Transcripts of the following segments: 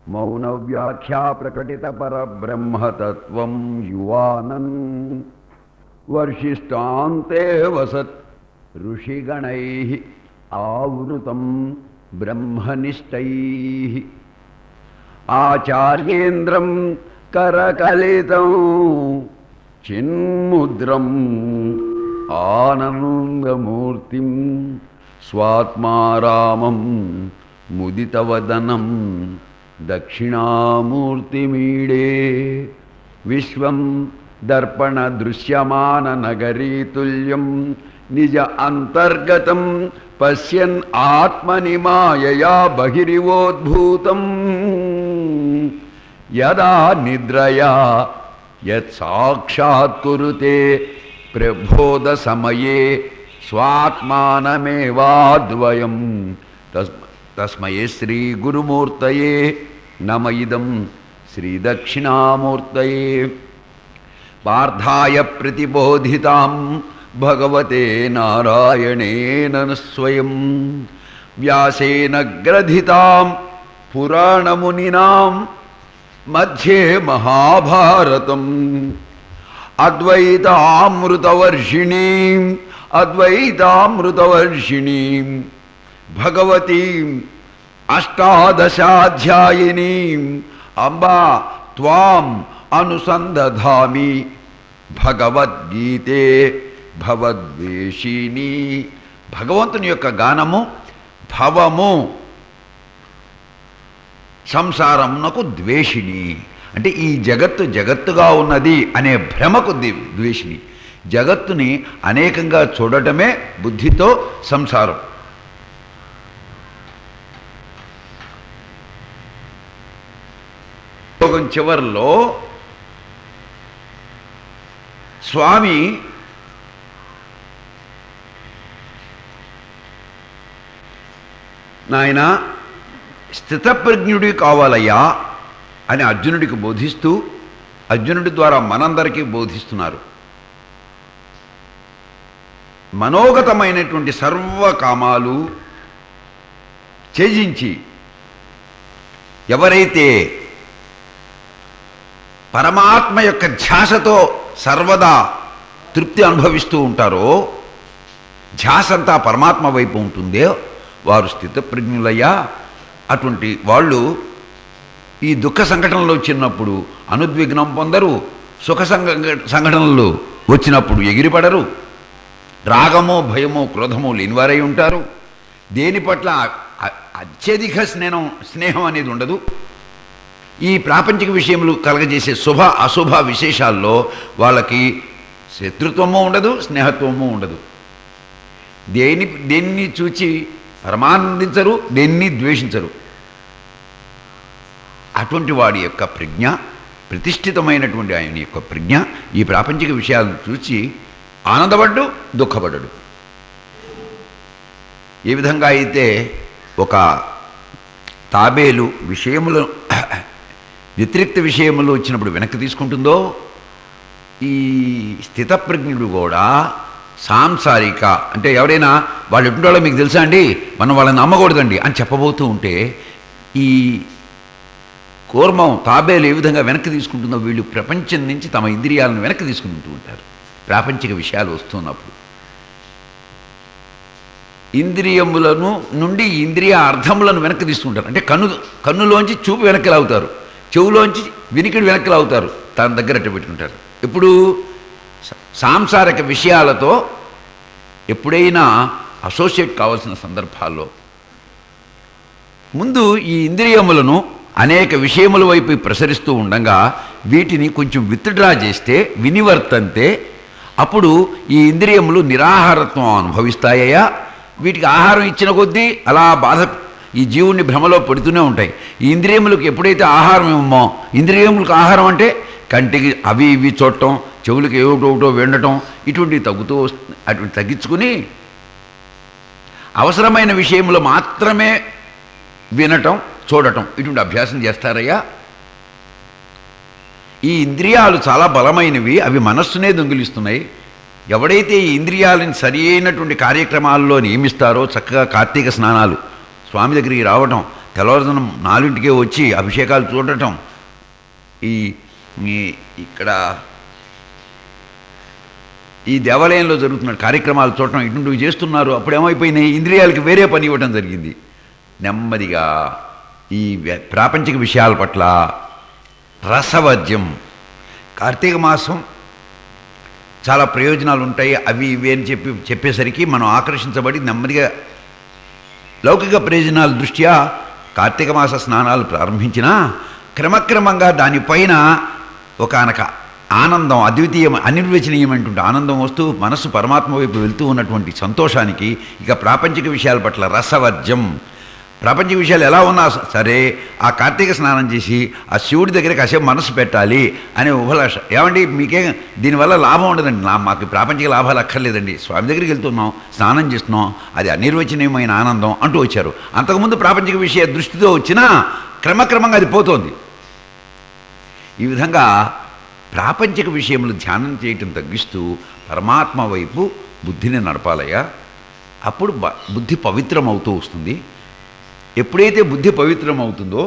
మౌన వ్యాఖ్యా ప్రకటిత పరబ్రహ్మతత్వం యువానన్ వర్షిష్టాంతే వసత్ ఋషిగణై ఆవృతం బ్రహ్మనిష్టై ఆచార్యేంద్రం కరకలితం చిన్ముద్రం ఆనందమూర్తిం స్వాత్మారామం ముదితవదనం దక్షిణామూర్తిమీడే విశ్వం దర్పణ దృశ్యమాన నగరీతుల్యం నిజ అంతర్గతం పశ్యన్ ఆత్మని మాయయా బహిరివోద్భూతం యదా నిద్రయా యత్ సాక్షాత్కురుతే ప్రబోధ సమయే స్వాత్మానమేవాద్వయం తస్ తస్మయే శ్రీ గురుమూర్తయే నమ ఇదం శ్రీ దక్షిణామూర్తయే పార్థాయ ప్రతిబోధితాం భగవతే నారాయణేన స్వయం వ్యాసేన గ్రథితాం పురాణమునినాం మధ్యే మహాభారతం అద్వైతామృతవర్షిణీం అద్వైతామృతవర్షిణీం భగవతీం అష్టాదశాధ్యాయినీం అంబా త్వాం అనుసందధామి భగవద్గీతే భవద్వేషిణి భగవంతుని యొక్క గానము భవము సంసారమునకు ద్వేషిణి అంటే ఈ జగత్తు జగత్తుగా ఉన్నది అనే భ్రమకు ది- ద్వేషిణి జగత్తుని అనేకంగా చూడటమే బుద్ధితో సంసారం యోగం చివరిలో స్వామి నాయన స్థితప్రజ్ఞుడి కావాలయ్యా అని అర్జునుడికి బోధిస్తూ అర్జునుడి ద్వారా మనందరికీ బోధిస్తున్నారు మనోగతమైనటువంటి సర్వకామాలు త్యజించి ఎవరైతే పరమాత్మ యొక్క ధ్యాసతో సర్వదా తృప్తి అనుభవిస్తూ ఉంటారో ధ్యాస అంతా పరమాత్మ వైపు ఉంటుందే వారు స్థితప్రజ్ఞులయ్యా అటువంటి వాళ్ళు ఈ దుఃఖ సంఘటనలు వచ్చినప్పుడు అనుద్విగ్నం పొందరు సుఖ సంఘ సంఘటనలు వచ్చినప్పుడు ఎగిరిపడరు రాగమో భయమో క్రోధమో లేనివారై ఉంటారు దేని పట్ల అ- అత్యధిక స్నేహం స్నేహం అనేది ఉండదు ఈ ప్రాపంచిక విషయములు కలగజేసే శుభ అశుభ విశేషాల్లో వాళ్ళకి శత్రుత్వము ఉండదు స్నేహత్వము ఉండదు దేని దేన్ని చూచి పరమానందించరు దేన్ని ద్వేషించరు అటువంటి వాడి యొక్క ప్రజ్ఞ ప్రతిష్ఠితమైనటువంటి ఆయన యొక్క ప్రజ్ఞ ఈ ప్రాపంచిక విషయాలను చూచి ఆనందపడ్డు దుఃఖపడ్డాడు ఏ విధంగా అయితే ఒక తాబేలు విషయములు వ్యతిరిక్త విషయములు వచ్చినప్పుడు వెనక్కి తీసుకుంటుందో ఈ స్థితప్రజ్ఞుడు కూడా సాంసారిక అంటే ఎవరైనా వాళ్ళు ఎటుంటారో మీకు తెలుసా అండి మనం వాళ్ళని నమ్మకూడదండి అని చెప్పబోతూ ఉంటే ఈ కూర్మం తాబేలు ఏ విధంగా వెనక్కి తీసుకుంటుందో వీళ్ళు ప్రపంచం నుంచి తమ ఇంద్రియాలను వెనక్కి తీసుకుంటూ ఉంటారు ప్రాపంచిక విషయాలు వస్తున్నప్పుడు ఇంద్రియములను నుండి ఇంద్రియ అర్థములను వెనక్కి తీసుకుంటారు అంటే కన్ను కన్నులోంచి చూపు వెనక్కి లాగుతారు చెవులోంచి వినికిడి వెనక్కి లాగుతారు తన దగ్గర అట్టు పెట్టుకుంటారు ఇప్పుడు సా- సాంసారిక విషయాలతో ఎప్పుడైనా అసోసియేట్ కావాల్సిన సందర్భాల్లో ముందు ఈ ఇంద్రియములను అనేక విషయముల వైపు ప్రసరిస్తూ ఉండగా వీటిని కొంచెం విత్డ్రా చేస్తే వినివర్తంతే అప్పుడు ఈ ఇంద్రియములు నిరాహారత్వం అనుభవిస్తాయా వీటికి ఆహారం ఇచ్చిన కొద్దీ అలా బాధ ఈ జీవుణ్ణి భ్రమలో పడుతూనే ఉంటాయి ఈ ఇంద్రియములకు ఎప్పుడైతే ఆహారం ఇవ్వమో ఇంద్రియములకు ఆహారం అంటే కంటికి అవి ఇవి చూడటం చెవులకి ఏమిటోటో వినటం ఇటువంటివి తగ్గుతూ వస్తు- అటువంటి తగ్గించుకుని అవసరమైన విషయములు మాత్రమే వినటం చూడటం ఇటువంటి అభ్యాసం చేస్తారయ్యా ఈ ఇంద్రియాలు చాలా బలమైనవి అవి మనస్సునే దొంగిలిస్తున్నాయి ఎవడైతే ఈ ఇంద్రియాలను సరి అయినటువంటి కార్యక్రమాల్లో నియమిస్తారో చక్కగా కార్తీక స్నానాలు స్వామి దగ్గరికి రావటం తెల్లవారుజామున నాలుగింటికే వచ్చి అభిషేకాలు చూడటం ఈ ఈ ఇక్కడ ఈ దేవాలయంలో జరుగుతున్న కార్యక్రమాలు చూడటం ఇటువంటివి చేస్తున్నారు అప్పుడు ఏమైపోయినాయి ఇంద్రియాలకి వేరే పని ఇవ్వటం జరిగింది నెమ్మదిగా ఈ వ్య- ప్రాపంచిక విషయాల పట్ల రసవర్జ్యం కార్తీక మాసం చాలా ప్రయోజనాలు ఉంటాయి అవి ఇవి అని చెప్పి చెప్పేసరికి మనం ఆకర్షించబడి నెమ్మదిగా లౌకిక ప్రయోజనాల దృష్ట్యా కార్తీక మాస స్నానాలు ప్రారంభించినా క్రమక్రమంగా దానిపైన ఒక అనక ఆనందం అద్వితీయం అనిర్వచనీయమైనటువంటి ఆనందం వస్తూ మనస్సు పరమాత్మ వైపు వెళ్తూ ఉన్నటువంటి సంతోషానికి ఇక ప్రాపంచిక విషయాల పట్ల రసవర్జ్యం ప్రపంచ విషయాలు ఎలా ఉన్నా స- సరే ఆ కార్తీక స్నానం చేసి ఆ శివుడి దగ్గర కాసేపు మనసు పెట్టాలి అనే ఉభలాష ఏమండి మీకేం దీనివల్ల లాభం ఉండదండి నా మాకు ప్రాపంచిక లాభాలు అక్కర్లేదండి స్వామి దగ్గరికి వెళ్తున్నాం స్నానం చేస్తున్నాం అది అనిర్వచనీయమైన ఆనందం అంటూ వచ్చారు అంతకుముందు ప్రాపంచిక విషయ దృష్టితో వచ్చినా క్రమక్రమంగా అది పోతోంది ఈ విధంగా ప్రాపంచిక విషయములు ధ్యానం చేయటం తగ్గిస్తూ పరమాత్మ వైపు బుద్ధిని నడపాలయ్యా అప్పుడు బ- బుద్ధి పవిత్రం అవుతూ వస్తుంది ఎప్పుడైతే బుద్ధి పవిత్రం అవుతుందో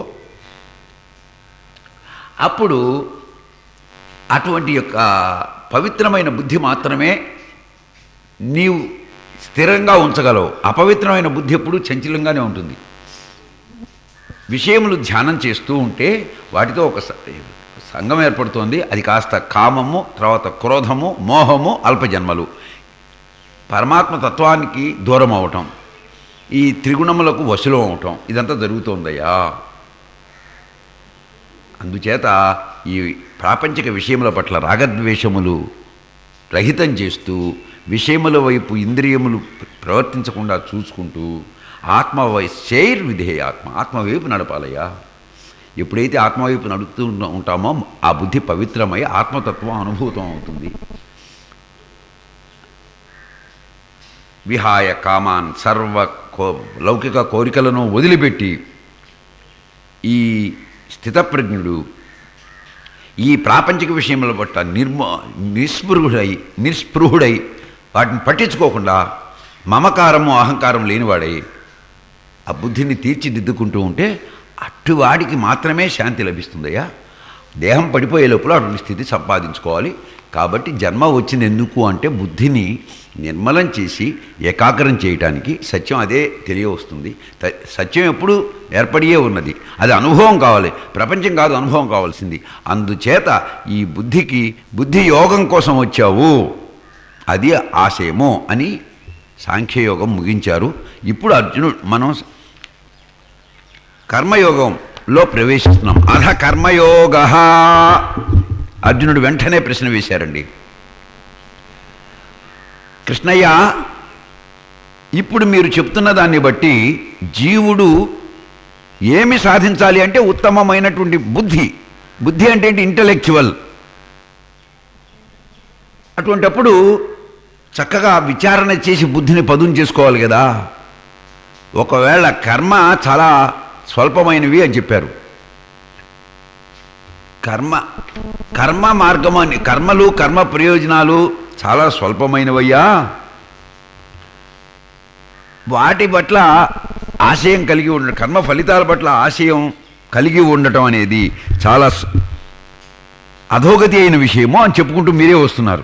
అప్పుడు అటువంటి యొక్క పవిత్రమైన బుద్ధి మాత్రమే నీవు స్థిరంగా ఉంచగలవు అపవిత్రమైన బుద్ధి ఎప్పుడూ చంచలంగానే ఉంటుంది విషయములు ధ్యానం చేస్తూ ఉంటే వాటితో ఒక స- సంఘం ఏర్పడుతోంది అది కాస్త కామము తర్వాత క్రోధము మోహము అల్పజన్మలు పరమాత్మ తత్వానికి దూరం అవటం ఈ త్రిగుణములకు వశులం అవటం ఇదంతా జరుగుతోందయ్యా అందుచేత ఈ ప్రాపంచిక విషయముల పట్ల రాగద్వేషములు రహితం చేస్తూ విషయముల వైపు ఇంద్రియములు ప్రవర్తించకుండా చూసుకుంటూ ఆత్మ వైశైర్ విధేయ ఆత్మ ఆత్మ వైపు నడపాలయ్యా ఎప్పుడైతే ఆత్మ వైపు నడుపుతూ ఉన్న- ఉంటామో ఆ బుద్ధి పవిత్రమై ఆత్మతత్వం అనుభూతం అవుతుంది విహాయ కామాన్ సర్వ కో లౌకిక కోరికలను వదిలిపెట్టి ఈ స్థితప్రజ్ఞుడు ఈ ప్రాపంచిక విషయముల పట్ల నిర్మ నిస్పృహుడై నిస్పృహుడై వాటిని పట్టించుకోకుండా మమకారము అహంకారం లేనివాడై ఆ బుద్ధిని తీర్చిదిద్దుకుంటూ ఉంటే అట్టువాడికి మాత్రమే శాంతి లభిస్తుందయ్యా దేహం పడిపోయే లోపల అటువంటి స్థితి సంపాదించుకోవాలి కాబట్టి జన్మ వచ్చింది ఎందుకు అంటే బుద్ధిని నిర్మలం చేసి ఏకాగ్రం చేయటానికి సత్యం అదే తెలియవస్తుంది త- సత్యం ఎప్పుడు ఏర్పడియే ఉన్నది అది అనుభవం కావాలి ప్రపంచం కాదు అనుభవం కావాల్సింది అందుచేత ఈ బుద్ధికి బుద్ధి యోగం కోసం వచ్చావు అది ఆశయము అని సాంఖ్యయోగం ముగించారు ఇప్పుడు అర్జునుడు మనం కర్మయోగంలో ప్రవేశిస్తున్నాం అధ కర్మయోగ అర్జునుడు వెంటనే ప్రశ్న వేశారండి కృష్ణయ్య ఇప్పుడు మీరు చెప్తున్న దాన్ని బట్టి జీవుడు ఏమి సాధించాలి అంటే ఉత్తమమైనటువంటి బుద్ధి బుద్ధి అంటే ఏంటి ఇంటలెక్చువల్ అటువంటప్పుడు చక్కగా విచారణ చేసి బుద్ధిని పదును చేసుకోవాలి కదా ఒకవేళ కర్మ చాలా స్వల్పమైనవి అని చెప్పారు కర్మ కర్మ మార్గం అని కర్మలు కర్మ ప్రయోజనాలు చాలా స్వల్పమైనవయ్యా వాటి పట్ల ఆశయం కలిగి ఉండడం కర్మ ఫలితాల పట్ల ఆశయం కలిగి ఉండటం అనేది చాలా స్- అధోగతి అయిన విషయమో అని చెప్పుకుంటూ మీరే వస్తున్నారు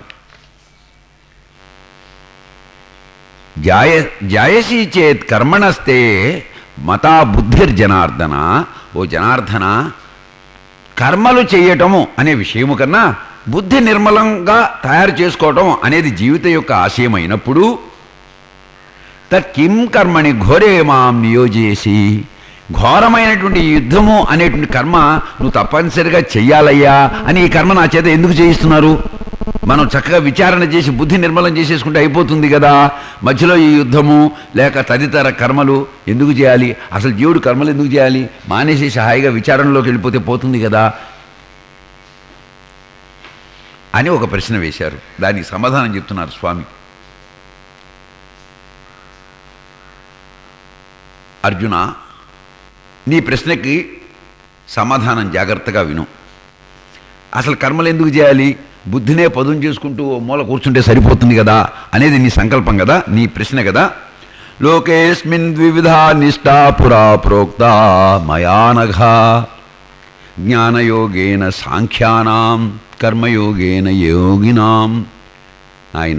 జాయ జాయసి చేత్ కర్మణస్తే మతా బుద్ధిర్జనార్దన ఓ జనార్దన కర్మలు చేయటము అనే విషయము కన్నా బుద్ధి నిర్మలంగా తయారు చేసుకోవటం అనేది జీవిత యొక్క ఆశయం అయినప్పుడు తత్ కిం కర్మని ఘోరే మాం నియోజేసి ఘోరమైనటువంటి ఈ యుద్ధము అనేటువంటి కర్మ నువ్వు తప్పనిసరిగా చెయ్యాలయ్యా అని ఈ కర్మ నా చేత ఎందుకు చేయిస్తున్నారు మనం చక్కగా విచారణ చేసి బుద్ధి నిర్మలం చేసేసుకుంటే అయిపోతుంది కదా మధ్యలో ఈ యుద్ధము లేక తదితర కర్మలు ఎందుకు చేయాలి అసలు జీవుడు కర్మలు ఎందుకు చేయాలి మానేసేసి హాయిగా విచారణలోకి వెళ్ళిపోతే పోతుంది కదా అని ఒక ప్రశ్న వేశారు దానికి సమాధానం చెప్తున్నారు స్వామి అర్జున నీ ప్రశ్నకి సమాధానం జాగ్రత్తగా విను అసలు కర్మలు ఎందుకు చేయాలి బుద్ధినే పదును చేసుకుంటూ ఓ మూల కూర్చుంటే సరిపోతుంది కదా అనేది నీ సంకల్పం కదా నీ ప్రశ్న కదా లోకేస్మిన్ ద్వివిధా నిష్టా పురా ప్రోక్త మయానఘ జ్ఞానయోగేన సాంఖ్యానాం కర్మయోగేన యోగినాం ఆయన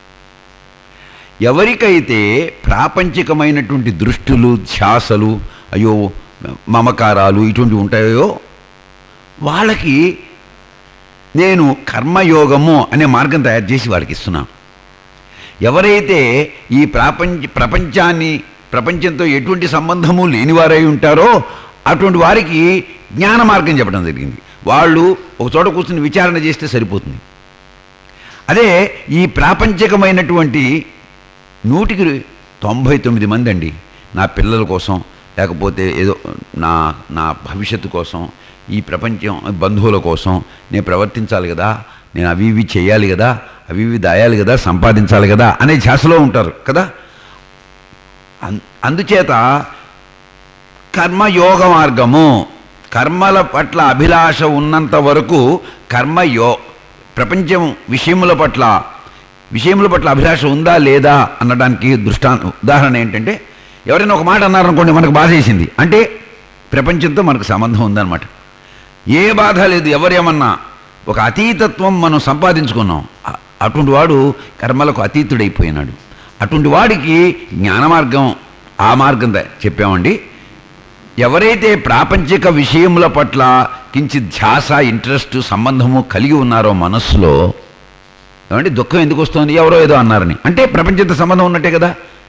ఎవరికైతే ప్రాపంచికమైనటువంటి దృష్టులు ధ్యాసలు అయ్యో మమకారాలు ఇటువంటివి ఉంటాయో వాళ్ళకి నేను కర్మయోగము అనే మార్గం తయారు చేసి వాడికి ఇస్తున్నాను ఎవరైతే ఈ ప్రపంచ ప్రపంచాన్ని ప్రపంచంతో ఎటువంటి సంబంధము లేనివారై ఉంటారో అటువంటి వారికి జ్ఞాన మార్గం చెప్పడం జరిగింది వాళ్ళు ఒక చోట కూర్చుని విచారణ చేస్తే సరిపోతుంది అదే ఈ ప్రాపంచికమైనటువంటి నూటికి తొంభై తొమ్మిది మంది అండి నా పిల్లల కోసం లేకపోతే ఏదో నా నా భవిష్యత్తు కోసం ఈ ప్రపంచం బంధువుల కోసం నేను ప్రవర్తించాలి కదా నేను అవి ఇవి చేయాలి కదా అవి ఇవి దాయాలి కదా సంపాదించాలి కదా అనే ధ్యాసలో ఉంటారు కదా అన్- అందుచేత కర్మయోగ మార్గము కర్మల పట్ల అభిలాష ఉన్నంత వరకు కర్మయో ప్రపంచం విషయముల పట్ల విషయముల పట్ల అభిలాష ఉందా లేదా అనడానికి దృష్టా ఉదాహరణ ఏంటంటే ఎవరైనా ఒక మాట అన్నారనుకోండి మనకు బాధ వేసింది అంటే ప్రపంచంతో మనకు సంబంధం ఉందన్నమాట ఏ బాధ లేదు ఎవరేమన్నా ఒక అతీతత్వం మనం సంపాదించుకున్నాం అ- అటువంటి వాడు కర్మలకు అతీతుడైపోయినాడు అటువంటి వాడికి జ్ఞాన మార్గం ఆ మార్గం ద- చెప్పామండి ఎవరైతే ప్రాపంచిక విషయముల పట్ల కించిత్ ధ్యాస ఇంట్రెస్ట్ సంబంధము కలిగి ఉన్నారో మనస్సులో ఏమంటే దుఃఖం ఎందుకు వస్తుంది ఎవరో ఏదో అన్నారని అంటే ప్రపంచంతో సంబంధం ఉన్నట్టే కదా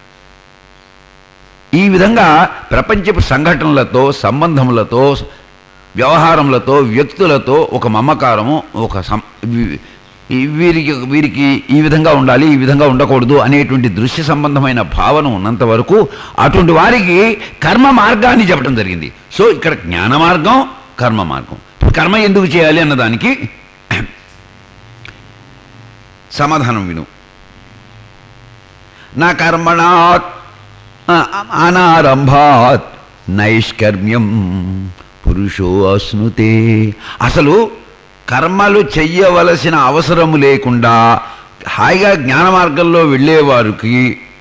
ఈ విధంగా ప్రపంచపు సంఘటనలతో సంబంధములతో వ్యవహారములతో వ్యక్తులతో ఒక మమకారము ఒక సం వీ- ఈ- వీరికి వీరికి ఈ విధంగా ఉండాలి ఈ విధంగా ఉండకూడదు అనేటువంటి దృశ్య సంబంధమైన భావన ఉన్నంత వరకు అటువంటి వారికి కర్మ మార్గాన్ని చెప్పడం జరిగింది సో ఇక్కడ జ్ఞాన మార్గం కర్మ మార్గం ఇప్పుడు కర్మ ఎందుకు చేయాలి అన్నదానికి సమాధానం విను నా కర్మణాత్ అనారంభాత్ నైష్కర్మ్యం పురుషో అశ్నుతే అసలు కర్మలు చెయ్యవలసిన అవసరము లేకుండా హాయిగా జ్ఞాన మార్గంలో వెళ్ళేవారికి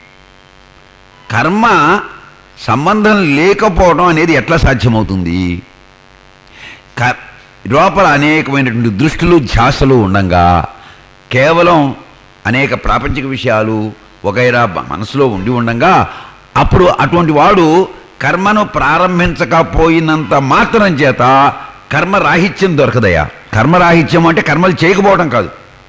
కర్మ సంబంధం లేకపోవడం అనేది ఎట్లా సాధ్యమవుతుంది క- లోపల అనేకమైనటువంటి దృష్టిలు ధ్యాసలు ఉండంగా కేవలం అనేక ప్రాపంచిక విషయాలు వగైరా బ- మనసులో ఉండి ఉండంగా అప్పుడు అటువంటి వాడు కర్మను ప్రారంభించకపోయినంత మాత్రం చేత కర్మరాహిత్యం దొరకదయ్యా కర్మరాహిత్యం అంటే కర్మలు చేయకపోవడం కాదు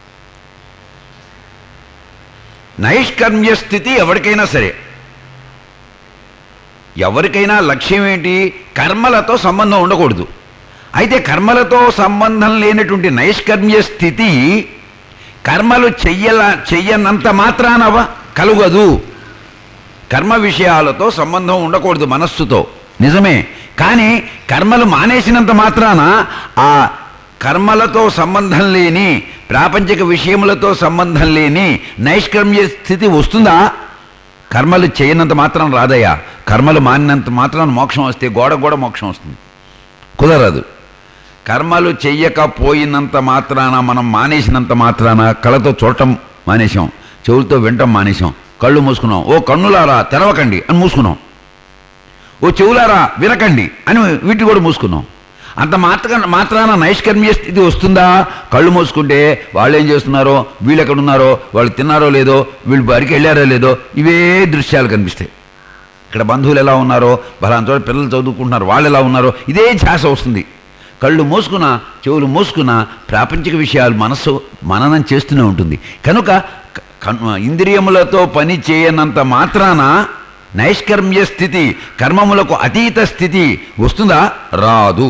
నైష్కర్మ్య స్థితి ఎవరికైనా సరే ఎవరికైనా లక్ష్యం ఏంటి కర్మలతో సంబంధం ఉండకూడదు అయితే కర్మలతో సంబంధం లేనటువంటి నైష్కర్మ్య స్థితి కర్మలు చెయ్యల చెయ్యనంత మాత్రాన వ- కలుగదు కర్మ విషయాలతో సంబంధం ఉండకూడదు మనస్సుతో నిజమే కానీ కర్మలు మానేసినంత మాత్రాన ఆ కర్మలతో సంబంధం లేని ప్రాపంచిక విషయములతో సంబంధం లేని నైష్కర్మ్య స్థితి వస్తుందా కర్మలు చేయనంత మాత్రం రాదయ్యా కర్మలు మానినంత మాత్రం మోక్షం వస్తే గోడ కూడా మోక్షం వస్తుంది కుదరదు కర్మలు చెయ్యకపోయినంత మాత్రాన మనం మానేసినంత మాత్రాన కళ్ళతో చూడటం మానేశాం చెవులతో వినటం మానేశాం కళ్ళు మూసుకున్నాం ఓ కన్నులారా తెరవకండి అని మూసుకున్నాం ఓ చెవులారా వినకండి అని వీటిని కూడా మూసుకున్నాం అంత మాత్ర మాత్రాన నైష్కర్మ్య స్థితి వస్తుందా కళ్ళు మూసుకుంటే వాళ్ళు ఏం చేస్తున్నారో వీళ్ళు ఎక్కడున్నారో వాళ్ళు తిన్నారో లేదో వీళ్ళు బరికి వెళ్ళారో లేదో ఇవే దృశ్యాలు కనిపిస్తాయి ఇక్కడ బంధువులు ఎలా ఉన్నారో బలాంత చోట పిల్లలు చదువుకుంటున్నారు వాళ్ళు ఎలా ఉన్నారో ఇదే ధ్యాస వస్తుంది కళ్ళు మూసుకున్న చెవులు మూసుకున్న ప్రాపంచిక విషయాలు మనస్సు మననం చేస్తూనే ఉంటుంది కనుక క- కన్- ఇంద్రియములతో పని చేయనంత మాత్రాన నైష్కర్మ్య స్థితి కర్మములకు అతీత స్థితి వస్తుందా రాదు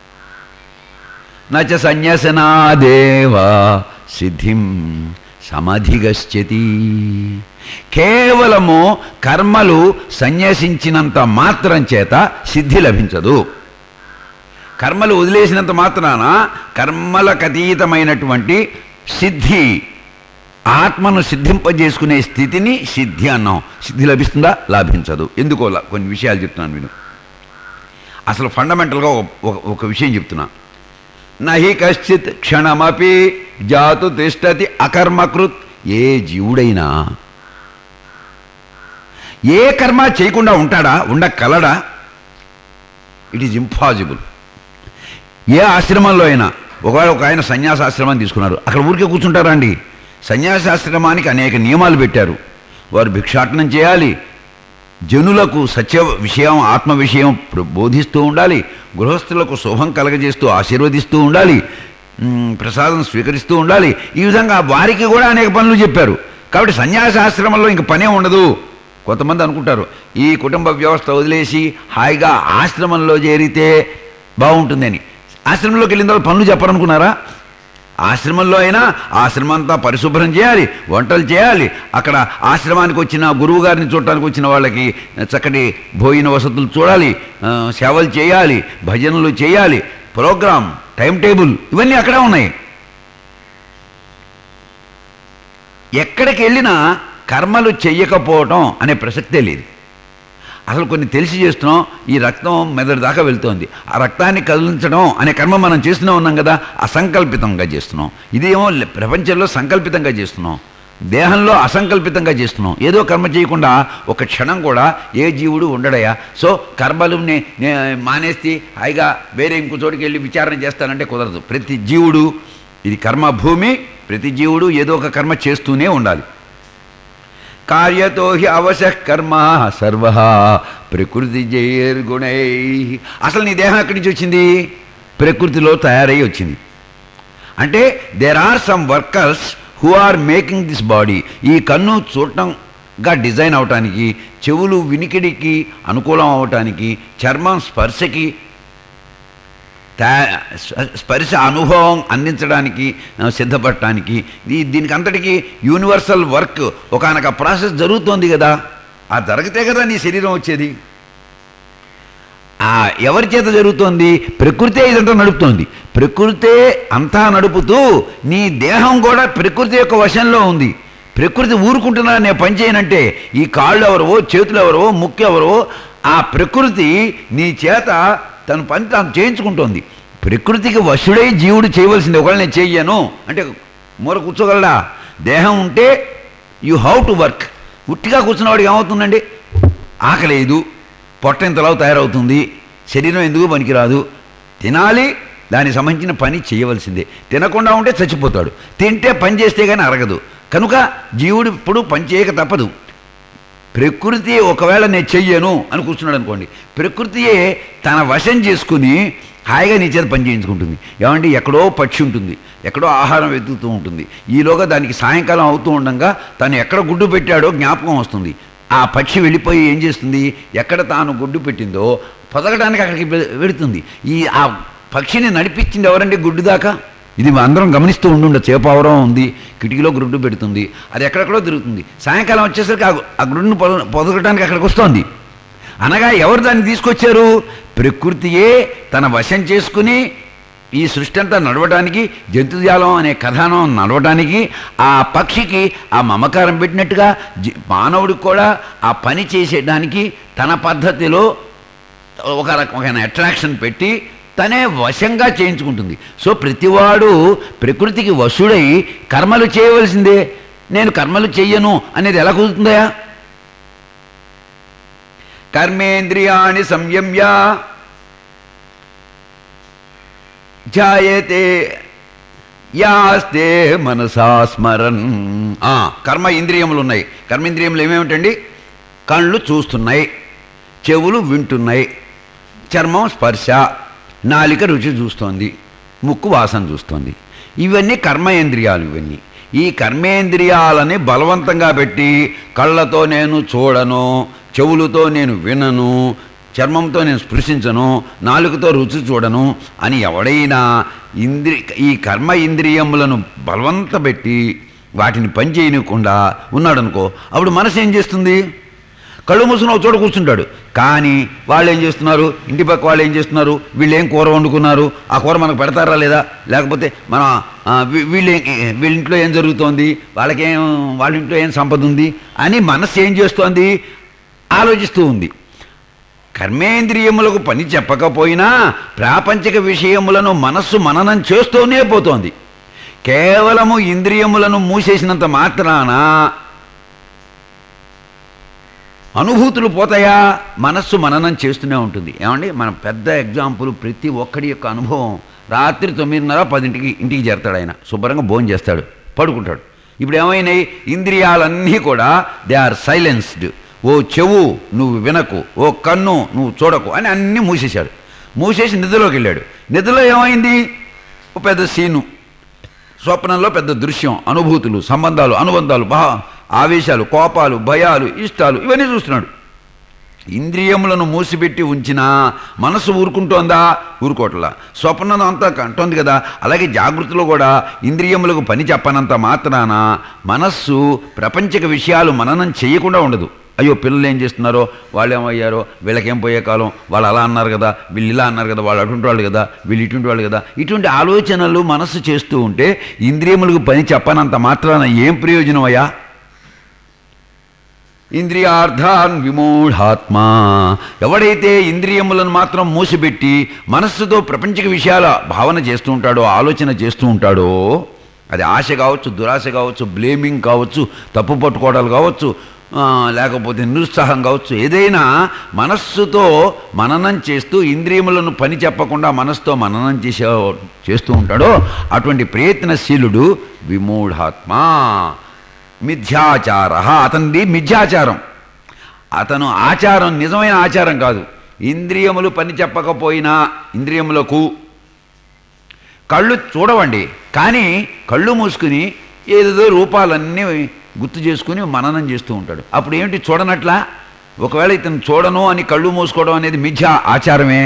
నచ సన్యాసనాదేవ సిద్ధిం సమధిగచ్చతి కేవలము కర్మలు సన్యసించినంత మాత్రం చేత సిద్ధి లభించదు కర్మలు వదిలేసినంత మాత్రాన కర్మలకు అతీతమైనటువంటి సిద్ధి ఆత్మను సిద్ధింపజేసుకునే స్థితిని సిద్ధి అన్నాం సిద్ధి లభిస్తుందా లాభించదు ఎందుకో లా- కొన్ని విషయాలు చెప్తున్నాను నేను అసలు ఫండమెంటల్గా ఒక- ఒక- ఒక విషయం చెప్తున్నా నహి కశ్చిత్ క్షణమపి జాతు తిష్టతి అకర్మకృత్ ఏ జీవుడైనా ఏ కర్మ చేయకుండా ఉంటాడా ఉండగలడా ఇట్ ఈజ్ ఇంపాసిబుల్ ఏ ఆశ్రమంలో అయినా ఒకవేళ ఒక ఆయన సన్యాసాశ్రమాన్ని తీసుకున్నారు అక్కడ ఊరికే కూర్చుంటారా అండి సన్యాసాశ్రమానికి అనేక నియమాలు పెట్టారు వారు భిక్షాటనం చేయాలి జనులకు సత్య విషయం ఆత్మ విషయం ప్ర- బోధిస్తూ ఉండాలి గృహస్థులకు శుభం కలగజేస్తూ ఆశీర్వదిస్తూ ఉండాలి మ్, ప్రసాదం స్వీకరిస్తూ ఉండాలి ఈ విధంగా వారికి కూడా అనేక పనులు చెప్పారు కాబట్టి సన్యాసాశ్రమంలో ఇంక పనే ఉండదు కొంతమంది అనుకుంటారు ఈ కుటుంబ వ్యవస్థ వదిలేసి హాయిగా ఆశ్రమంలో చేరితే బాగుంటుందని ఆశ్రమంలోకి వెళ్ళిన తర్వాత పనులు చెప్పరనుకున్నారా ఆశ్రమంలో అయినా ఆశ్రమం అంతా పరిశుభ్రం చేయాలి వంటలు చేయాలి అక్కడ ఆశ్రమానికి వచ్చిన గురువు గారిని చూడటానికి వచ్చిన వాళ్ళకి చక్కటి భోజన వసతులు చూడాలి ఆ, సేవలు చేయాలి భజనలు చేయాలి ప్రోగ్రామ్ టైం టేబుల్ ఇవన్నీ అక్కడే ఉన్నాయి ఎక్కడికి వెళ్ళినా కర్మలు చెయ్యకపోవటం అనే ప్రసక్తే లేదు అసలు కొన్ని తెలిసి చేస్తున్నాం ఈ రక్తం మెదడు దాకా వెళ్తోంది ఆ రక్తాన్ని కదిలించడం అనే కర్మ మనం చేస్తూనే ఉన్నాం కదా అసంకల్పితంగా చేస్తున్నాం ఇదేమో లే- ప్రపంచంలో సంకల్పితంగా చేస్తున్నాం దేహంలో అసంకల్పితంగా చేస్తున్నాం ఏదో కర్మ చేయకుండా ఒక క్షణం కూడా ఏ జీవుడు ఉండడయా సో కర్మలు నే- నే- మానేస్తే హాయిగా వేరే ఇంకో చోటుకి వెళ్ళి విచారణ చేస్తానంటే కుదరదు ప్రతి జీవుడు ఇది కర్మ భూమి ప్రతి జీవుడు ఏదో ఒక కర్మ చేస్తూనే ఉండాలి కార్యతో హి అవశ కర్మ సర్వ ప్రకృతి జైర్గుణై అసలు నీ దేహం ఎక్కడి నుంచి వచ్చింది ప్రకృతిలో తయారై వచ్చింది అంటే there are some workers who are making this body ఈ కన్ను చూడటంగా డిజైన్ అవటానికి చెవులు వినికిడికి అనుకూలం అవటానికి చర్మం స్పర్శకి తా- స్ప- స్పర్శ అనుభవం అందించడానికి ఆ, సిద్ధపడటానికి దీ- దీనికి అంతటికి యూనివర్సల్ వర్క్ ఒకనొక ప్రాసెస్ జరుగుతోంది కదా ఆ జరిగితే కదా నీ శరీరం వచ్చేది ఆ ఎవరి చేత జరుగుతోంది ప్రకృతే ఇదంతా నడుపుతోంది ప్రకృతే అంతా నడుపుతూ నీ దేహం కూడా ప్రకృతి యొక్క వశంలో ఉంది ప్రకృతి ఊరుకుంటున్నా నేను పని చేయనంటే ఈ కాళ్ళు ఎవరో చేతులు ఎవరో ముక్కు ఎవరో ఆ ప్రకృతి నీ చేత తన పని తాను చేయించుకుంటోంది ప్రకృతికి వశుడై జీవుడు చేయవలసింది ఒకవేళ నేను చెయ్యను అంటే మూర కూర్చోగలడా దేహం ఉంటే యు హౌ టు వర్క్ ఉట్టిగా కూర్చున్నవాడికి ఏమవుతుందండి ఆకలేదు పొట్ట ఇంతలా తయారవుతుంది శరీరం ఎందుకు పనికిరాదు తినాలి దానికి సంబంధించిన పని చేయవలసిందే తినకుండా ఉంటే చచ్చిపోతాడు తింటే పని చేస్తే కానీ అరగదు కనుక జీవుడు ఇప్పుడు పని చేయక తప్పదు ప్రకృతి ఒకవేళ నేను చెయ్యను అని కూర్చున్నాడు అనుకోండి ప్రకృతియే తన వశం చేసుకుని హాయిగా నీ చేత పని చేయించుకుంటుంది ఏమంటే ఎక్కడో పక్షి ఉంటుంది ఎక్కడో ఆహారం వెతుకుతూ ఉంటుంది ఈలోగా దానికి సాయంకాలం అవుతూ ఉండగా తను ఎక్కడ గుడ్డు పెట్టాడో జ్ఞాపకం వస్తుంది ఆ పక్షి వెళ్ళిపోయి ఏం చేస్తుంది ఎక్కడ తాను గుడ్డు పెట్టిందో పొదగడానికి అక్కడికి వె- వెళుతుంది ఈ ఆ పక్షిని నడిపించింది ఎవరండి గుడ్డు దాకా ఇది అందరం గమనిస్తూ ఉండుండ చేపవరం ఉంది కిటికీలో గుడ్డు పెడుతుంది అది ఎక్కడెక్కడో తిరుగుతుంది సాయంకాలం వచ్చేసరికి ఆ గు- ఆ గుడ్డును పొద పొదగటానికి అక్కడికి వస్తోంది అనగా ఎవరు దాన్ని తీసుకొచ్చారు ప్రకృతియే తన వశం చేసుకుని ఈ సృష్టి అంతా నడవడానికి జంతుజాలం అనే కథానం నడవడానికి ఆ పక్షికి ఆ మమకారం పెట్టినట్టుగా జి- మానవుడికి కూడా ఆ పని చేసేయడానికి తన పద్ధతిలో ఒక రకమైన అట్రాక్షన్ పెట్టి తనే వశంగా చేయించుకుంటుంది సో ప్రతివాడు ప్రకృతికి వశుడై కర్మలు చేయవలసిందే నేను కర్మలు చెయ్యను అనేది ఎలా కుదురుతుందయా కర్మేంద్రియాణి సంయమ్య జాయతే యాస్తే మనసా స్మరన్ ఆ, కర్మ ఇంద్రియములు ఉన్నాయి కర్మేంద్రియములు ఏమేమిటండి కళ్ళు చూస్తున్నాయి చెవులు వింటున్నాయి చర్మం స్పర్శ నాలిక రుచి చూస్తోంది ముక్కు వాసన చూస్తోంది ఇవన్నీ కర్మేంద్రియాలు ఇవన్నీ ఈ కర్మేంద్రియాలని బలవంతంగా పెట్టి కళ్ళతో నేను చూడను చెవులతో నేను వినను చర్మంతో నేను స్పృశించను నాలుగుతో రుచి చూడను అని ఎవడైనా ఇంద్రి ఈ కర్మ ఇంద్రియములను బలవంత పెట్టి వాటిని పని చేయనివ్వకుండా ఉన్నాడనుకో అప్పుడు మనసు ఏం చేస్తుంది కళ్ళు మూసుకుని ఒక చోట కూర్చుంటాడు కానీ వాళ్ళు ఏం చేస్తున్నారు ఇంటి పక్క వాళ్ళు ఏం చేస్తున్నారు వీళ్ళు ఏం కూర వండుకున్నారు ఆ కూర మనకు పెడతారా లేదా లేకపోతే మన ఆ, వీ- వీళ్ళు ఏ- వీళ్ళ ఇంట్లో ఏం జరుగుతోంది వాళ్ళకేం వాళ్ళ ఇంట్లో ఏం సంపద ఉంది అని మనస్సు ఏం చేస్తోంది ఆలోచిస్తూ ఉంది కర్మేంద్రియములకు పని చెప్పకపోయినా ప్రాపంచిక విషయములను మనస్సు మననం చేస్తూనే పోతోంది కేవలము ఇంద్రియములను మూసేసినంత మాత్రాన అనుభూతులు పోతాయా మనస్సు మననం చేస్తూనే ఉంటుంది ఏమండి మన పెద్ద ఎగ్జాంపుల్ ప్రతి ఒక్కడి యొక్క అనుభవం రాత్రి తొమ్మిదిన్నర పదింటికి ఇంటికి చేరతాడు ఆయన శుభ్రంగా భోజనం చేస్తాడు పడుకుంటాడు ఇప్పుడు ఏమైనాయి ఇంద్రియాలన్నీ కూడా దే ఆర్ సైలెన్స్డ్ ఓ చెవు నువ్వు వినకు ఓ కన్ను నువ్వు చూడకు అని అన్నీ మూసేశాడు మూసేసి నిద్రలోకి వెళ్ళాడు నిద్రలో ఏమైంది ఓ పెద్ద సీను స్వప్నంలో పెద్ద దృశ్యం అనుభూతులు సంబంధాలు అనుబంధాలు బా ఆవేశాలు కోపాలు భయాలు ఇష్టాలు ఇవన్నీ చూస్తున్నాడు ఇంద్రియములను మూసిపెట్టి ఉంచినా మనసు ఊరుకుంటోందా ఊరుకోవట్లా స్వప్నం అంతా కంటోంది కదా అలాగే జాగృతిలో కూడా ఇంద్రియములకు పని చెప్పనంత మాత్రాన మనస్సు ప్రపంచక విషయాలు మననం చేయకుండా ఉండదు అయ్యో పిల్లలు ఏం చేస్తున్నారో వాళ్ళు ఏమయ్యారో వీళ్ళకేం పోయే కాలం వాళ్ళు అలా అన్నారు కదా వీళ్ళు ఇలా అన్నారు కదా వాళ్ళు అటువంటి వాళ్ళు కదా వీళ్ళు ఇటువంటి వాళ్ళు కదా ఇటువంటి ఆలోచనలు మనస్సు చేస్తూ ఉంటే ఇంద్రియములకు పని చెప్పనంత మాత్రాన ఏం ప్రయోజనం అయ్యా ఇంద్రియార్థాన్ విమూఢాత్మ ఎవడైతే ఇంద్రియములను మాత్రం మూసిపెట్టి మనస్సుతో ప్రపంచక విషయాల భావన చేస్తూ ఉంటాడో ఆలోచన చేస్తూ ఉంటాడో అది ఆశ కావచ్చు దురాశ కావచ్చు బ్లేమింగ్ కావచ్చు తప్పు పట్టుకోవడాలు కావచ్చు ఆ, లేకపోతే నిరుత్సాహం కావచ్చు ఏదైనా మనస్సుతో మననం చేస్తూ ఇంద్రియములను పని చెప్పకుండా మనస్సుతో మననం చేసే చేస్తూ ఉంటాడో అటువంటి ప్రయత్నశీలుడు విమూఢాత్మ మిథ్యాచార అతనిది మిథ్యాచారం అతను ఆచారం నిజమైన ఆచారం కాదు ఇంద్రియములు పని చెప్పకపోయినా ఇంద్రియములకు కళ్ళు చూడవండి కానీ కళ్ళు మూసుకుని ఏదేదో రూపాలన్నీ గుర్తు చేసుకుని మననం చేస్తూ ఉంటాడు అప్పుడు ఏమిటి చూడనట్లా ఒకవేళ ఇతను చూడను అని కళ్ళు మూసుకోవడం అనేది మిథ్యా ఆచారమే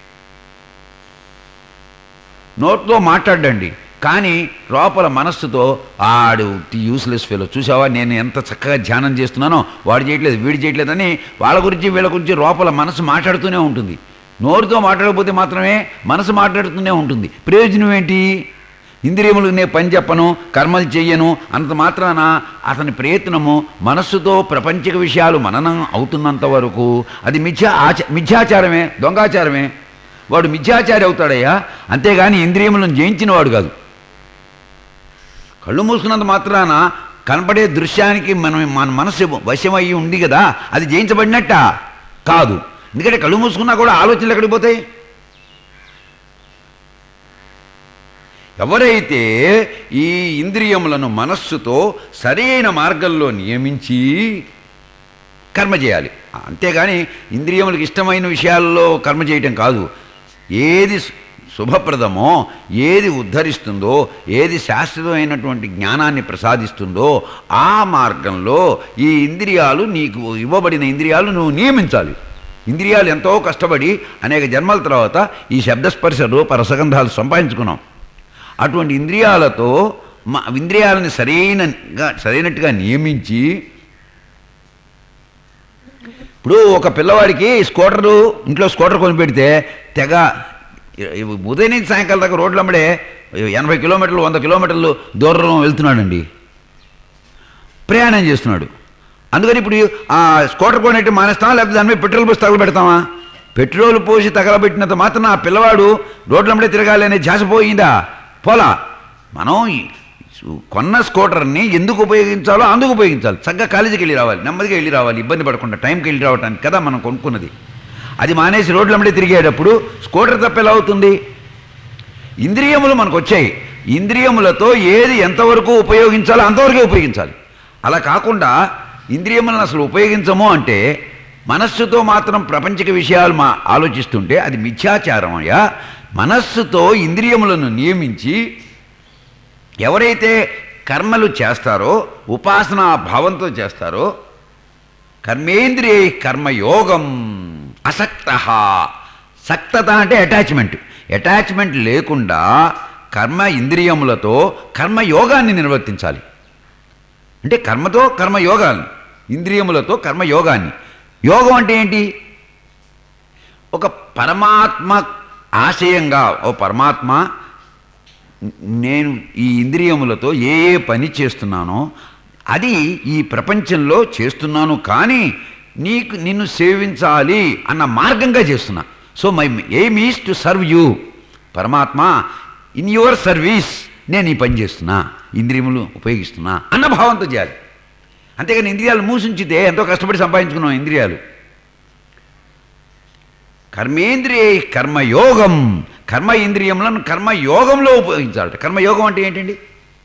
నోట్తో మాట్లాడండి కానీ లోపల మనస్సుతో ఆడు యూస్లెస్ ఫెలో చూసావా నేను ఎంత చక్కగా ధ్యానం చేస్తున్నానో వాడు చేయట్లేదు వీడు చేయట్లేదని వాళ్ళ గురించి వీళ్ళ గురించి లోపల మనసు మాట్లాడుతూనే ఉంటుంది నోరుతో మాట్లాడకపోతే మాత్రమే మనసు మాట్లాడుతూనే ఉంటుంది ప్రయోజనం ఏంటి ఇంద్రియములకు నేను పని చెప్పను కర్మలు చెయ్యను అంత మాత్రాన అతని ప్రయత్నము మనస్సుతో ప్రపంచక విషయాలు మననం అవుతున్నంత వరకు అది మిథ్యా ఆచ మిథ్యాచారమే దొంగాచారమే వాడు మిథ్యాచారి అవుతాడయ్యా అంతేగాని ఇంద్రియములను జయించిన వాడు కాదు కళ్ళు మూసుకున్నంత మాత్రాన కనపడే దృశ్యానికి మనం మన మనసు వశమయ్యి ఉంది కదా అది జయించబడినట్ట కాదు ఎందుకంటే కళ్ళు మూసుకున్నా కూడా ఆలోచనలు ఎక్కడికి పోతాయి ఎవరైతే ఈ ఇంద్రియములను మనస్సుతో సరైన మార్గంలో నియమించి కర్మ చేయాలి అంతేగాని ఇంద్రియములకు ఇష్టమైన విషయాల్లో కర్మ చేయటం కాదు ఏది సు- శుభప్రదమో ఏది ఉద్ధరిస్తుందో ఏది శాశ్వతమైనటువంటి జ్ఞానాన్ని ప్రసాదిస్తుందో ఆ మార్గంలో ఈ ఇంద్రియాలు నీకు ఇవ్వబడిన ఇంద్రియాలు నువ్వు నియమించాలి ఇంద్రియాలు ఎంతో కష్టపడి అనేక జన్మల తర్వాత ఈ శబ్దస్పర్శ రూప రసగంధాలు సంపాదించుకున్నాం అటువంటి ఇంద్రియాలతో మా ఇంద్రియాలని సరైనగా సరైనట్టుగా నియమించి ఇప్పుడు ఒక పిల్లవాడికి స్కూటరు ఇంట్లో స్కూటర్ కొని పెడితే తెగ ఇ- ఉదయం నుంచి సాయంకాలం దాకా రోడ్లు అమ్మడే ఎనభై కిలోమీటర్లు వంద కిలోమీటర్లు దూరం వెళ్తున్నాడండి ప్రయాణం చేస్తున్నాడు అందుకని ఇప్పుడు ఆ స్కూటర్ కొనేట్టు మానేస్తామా లేకపోతే దాని మీద పెట్రోల్ పోసి తగలబెడతామా పెట్రోల్ పోసి తగలబెట్టినంత మాత్రం ఆ పిల్లవాడు రోడ్లమ్మడే తిరగాలి అనే ధ్యాస పోయిందా పోలా మనం ఈ కొన్న స్కూటర్ని ఎందుకు ఉపయోగించాలో అందుకు ఉపయోగించాలి చక్కగా కాలేజీకి వెళ్ళి రావాలి నెమ్మదిగా వెళ్ళి రావాలి ఇబ్బంది పడకుండా టైంకి వెళ్ళి రావడానికి కదా మనం కొనుక్కున్నది అది మానేసి రోడ్లమ్మడే తిరిగేటప్పుడు స్కూటర్ తప్ప ఎలా అవుతుంది ఇంద్రియములు మనకు వచ్చాయి ఇంద్రియములతో ఏది ఎంతవరకు ఉపయోగించాలో అంతవరకే ఉపయోగించాలి అలా కాకుండా ఇంద్రియములను అసలు ఉపయోగించము అంటే మనస్సుతో మాత్రం ప్రపంచక విషయాలు మా ఆలోచిస్తుంటే అది మిథ్యాచారం అయ్యా మనస్సుతో ఇంద్రియములను నియమించి ఎవరైతే కర్మలు చేస్తారో ఉపాసనా భావంతో చేస్తారో కర్మేంద్రియ కర్మయోగం అసక్త సక్తత అంటే అటాచ్మెంట్ అటాచ్మెంట్ లేకుండా కర్మ ఇంద్రియములతో కర్మయోగాన్ని నిర్వర్తించాలి అంటే కర్మతో కర్మయోగాన్ని ఇంద్రియములతో కర్మయోగాన్ని యోగం అంటే ఏంటి ఒక పరమాత్మ ఆశయంగా ఓ పరమాత్మ నేను ఈ ఇంద్రియములతో ఏ ఏ పని చేస్తున్నానో అది ఈ ప్రపంచంలో చేస్తున్నాను కానీ నీకు నిన్ను సేవించాలి అన్న మార్గంగా చేస్తున్నా so my aim is to serve you పరమాత్మ ఇన్ యువర్ సర్వీస్ నేను ఈ పని చేస్తున్నా ఇంద్రియములు ఉపయోగిస్తున్నా అన్న భావంతో చేయాలి అంతేగాని ఇంద్రియాలు మూసించితే ఎంతో కష్టపడి సంపాదించుకున్నాం ఇంద్రియాలు కర్మేంద్రియ కర్మయోగం కర్మ ఇంద్రియములను కర్మయోగంలో ఉపయోగించాలట కర్మయోగం అంటే ఏంటండి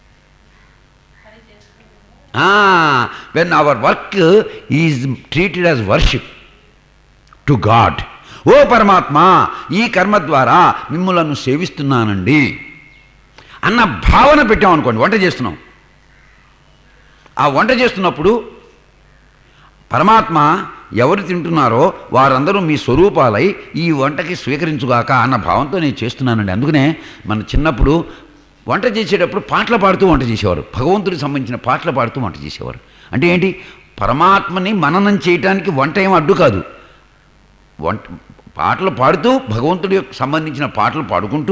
when our work is treated as worship to God ఓ పరమాత్మ ఈ కర్మ ద్వారా మిమ్మలను సేవిస్తున్నానండి అన్న భావన పెట్టామనుకోండి వంట చేస్తున్నాం ఆ వంట చేస్తున్నప్పుడు పరమాత్మ ఎవరు తింటున్నారో వారందరూ మీ స్వరూపాలై ఈ వంటకి స్వీకరించుగాక అన్న భావంతో నేను చేస్తున్నానండి అందుకనే మన చిన్నప్పుడు వంట చేసేటప్పుడు పాటలు పాడుతూ వంట చేసేవారు భగవంతుడికి సంబంధించిన పాటలు పాడుతూ వంట చేసేవారు అంటే ఏంటి పరమాత్మని మననం చేయటానికి వంట ఏం అడ్డు కాదు వంట పాటలు పాడుతూ భగవంతుడి సంబంధించిన పాటలు పాడుకుంటూ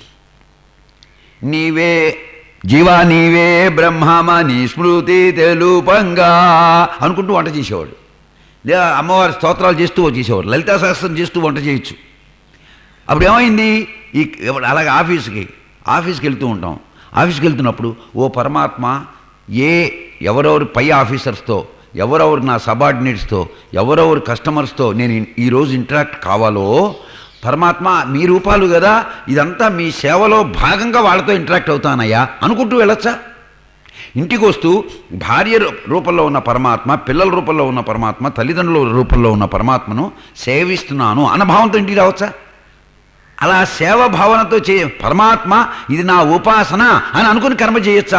నీవే జీవా నీవే బ్రహ్మమ నీ స్మృతి తెలుపంగా అనుకుంటూ వంట చేసేవాడు లేదా అమ్మవారి స్తోత్రాలు చేస్తూ చేసేవారు లలితా సహస్రం చేస్తూ వంట చేయొచ్చు అప్పుడు ఏమైంది ఈ అలాగే ఆఫీస్కి ఆఫీస్కి వెళ్తూ ఉంటాం ఆఫీస్కి వెళ్తున్నప్పుడు ఓ పరమాత్మ ఏ ఎవరెవరు పై ఆఫీసర్స్తో ఎవరెవరు నా సబార్డినేట్స్తో ఎవరెవరు కస్టమర్స్తో నేను ఈరోజు ఇంటరాక్ట్ కావాలో పరమాత్మ మీ రూపాలు కదా ఇదంతా మీ సేవలో భాగంగా వాళ్ళతో ఇంటరాక్ట్ అవుతానయ్యా అనుకుంటూ వెళ్ళొచ్చా ఇంటికి వస్తూ భార్య రూ- రూపంలో ఉన్న పరమాత్మ పిల్లల రూపంలో ఉన్న పరమాత్మ తల్లిదండ్రుల రూపంలో ఉన్న పరమాత్మను సేవిస్తున్నాను అన్న భావంతో ఇంటికి రావచ్చా అలా సేవ భావనతో చే పరమాత్మ ఇది నా ఉపాసన అని అనుకుని కర్మ చేయొచ్చా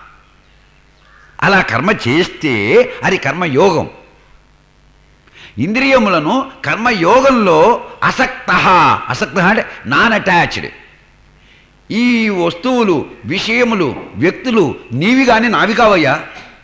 అలా కర్మ చేస్తే అది కర్మయోగం ఇంద్రియములను కర్మయోగంలో అసక్త అసక్త అంటే నాన్ అటాచ్డ్ ఈ వస్తువులు విషయములు వ్యక్తులు నీవి కానీ నావి కావయ్యా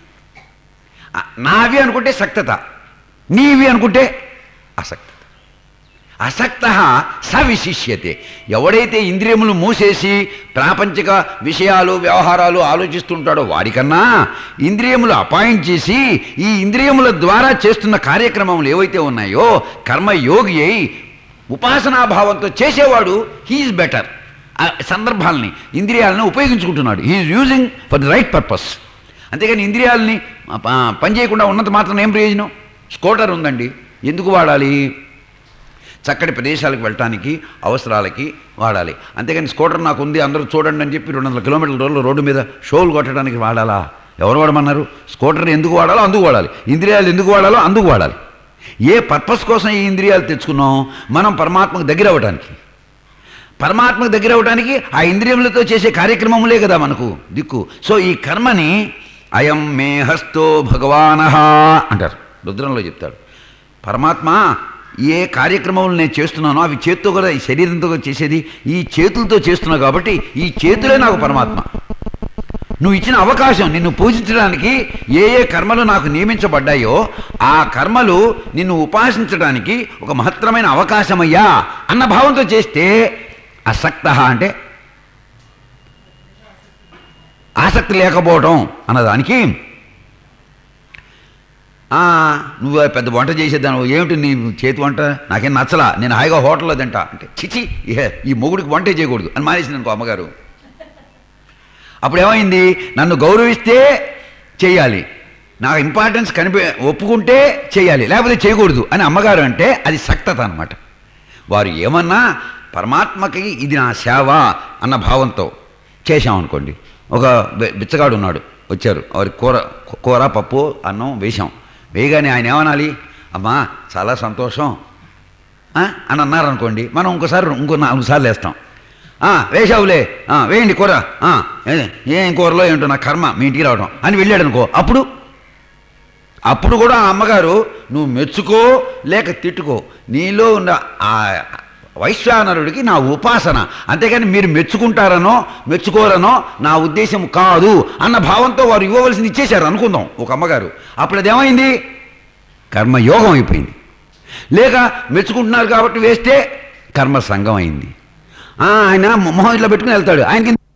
ఆ, నావి అనుకుంటే సక్తత నీవి అనుకుంటే అసక్తత అసక్త సవిశిష్యతే ఎవడైతే ఇంద్రియములు మూసేసి ప్రాపంచిక విషయాలు వ్యవహారాలు ఆలోచిస్తుంటాడో వాడికన్నా ఇంద్రియములు అపాయింట్ చేసి ఈ ఇంద్రియముల ద్వారా చేస్తున్న కార్యక్రమములు ఏవైతే ఉన్నాయో కర్మయోగి అయి ఉపాసనాభావంతో చేసేవాడు హీఈస్ బెటర్ ఆ సందర్భాలని ఇంద్రియాలను ఉపయోగించుకుంటున్నాడు he is using for the right purpose అంతేగాని ఇంద్రియాలని ఆ, ప- పనిచేయకుండా ఉన్నంత మాత్రం ఏం ప్రయోజనం స్కూటర్ ఉందండి ఎందుకు వాడాలి చక్కటి ప్రదేశాలకు వెళ్ళటానికి అవసరాలకి వాడాలి అంతేగాని స్కూటర్ నాకు ఉంది అందరూ చూడండి అని చెప్పి రెండు వందల కిలోమీటర్ల రోజులు రోడ్డు మీద షోలు కొట్టడానికి వాడాలా ఎవరు వాడమన్నారు స్కూటర్ ఎందుకు వాడాలో అందుకు వాడాలి ఇంద్రియాలు ఎందుకు వాడాలో అందుకు వాడాలి ఏ పర్పస్ కోసం ఈ ఇంద్రియాలు తెచ్చుకున్నాం మనం పరమాత్మకు దగ్గర అవ్వటానికి పరమాత్మకు దగ్గర అవ్వడానికి ఆ ఇంద్రియములతో చేసే కార్యక్రమములే కదా మనకు దిక్కు సో ఈ కర్మని అయం మే హస్తో భగవానహ అంటారు రుద్రంలో చెప్తాడు పరమాత్మ ఏ కార్యక్రమములు నేను చేస్తున్నానో అవి చేత్తో కూడా ఈ శరీరంతో కూడా చేసేది ఈ చేతులతో చేస్తున్నావు కాబట్టి ఈ చేతులే నాకు పరమాత్మ నువ్వు ఇచ్చిన అవకాశం నిన్ను పూజించడానికి ఏ ఏ కర్మలు నాకు నియమించబడ్డాయో ఆ కర్మలు నిన్ను ఉపాసించడానికి ఒక మహత్తరమైన అవకాశమయ్యా అన్న భావంతో చేస్తే అసక్త అంటే ఆసక్తి లేకపోవటం అన్నదానికి "ఆ, నువ్వు పెద్ద వంట చేసేదాను ఏమిటి నీ చేతి వంట నాకేం నచ్చలా నేను హాయిగా హోటల్లో తింటా అంటే చిచి ఏ, ఈ మొగుడికి వంటే చేయకూడదు అని మానేసింది అనుకో అమ్మగారు అప్పుడు ఏమైంది నన్ను గౌరవిస్తే చేయాలి నాకు ఇంపార్టెన్స్ కనిపి ఒప్పుకుంటే చేయాలి లేకపోతే చేయకూడదు అని అమ్మగారు అంటే అది సక్తత అనమాట వారు ఏమన్నా పరమాత్మకి ఇది నా సేవ అన్న భావంతో చేశామనుకోండి ఒక బి- బిచ్చగాడు ఉన్నాడు వచ్చారు వారి కూర కూర పప్పు అన్నం వేశాం వేయగానే ఆయన ఏమనాలి అమ్మా చాలా సంతోషం ఆ? అని అన్నారు అనుకోండి మనం ఇంకోసారి ఇంకో నాలుగు సార్లు వేస్తాం "ఆ, వేశావులే ఆ, వేయండి కూర ఆ, ఏ- ఏం కూరలో ఏంటో నా కర్మ మీ ఇంటికి రావడం అని వెళ్ళాడు అనుకో అప్పుడు అప్పుడు కూడా ఆ అమ్మగారు నువ్వు మెచ్చుకో లేక తిట్టుకో నీలో ఉన్న ఆ వైశ్వానరుడికి నా ఉపాసన అంతేగాని మీరు మెచ్చుకుంటారనో మెచ్చుకోరనో నా ఉద్దేశం కాదు అన్న భావంతో వారు ఇవ్వవలసింది ఇచ్చేశారు అనుకుందాం ఒక అమ్మగారు అప్పుడు అదేమైంది కర్మయోగం అయిపోయింది లేక మెచ్చుకుంటున్నారు కాబట్టి వేస్తే కర్మ సంఘం అయింది ఆ, ఆయన మొహం ఇట్లా పెట్టుకుని వెళ్తాడు ఆయనకి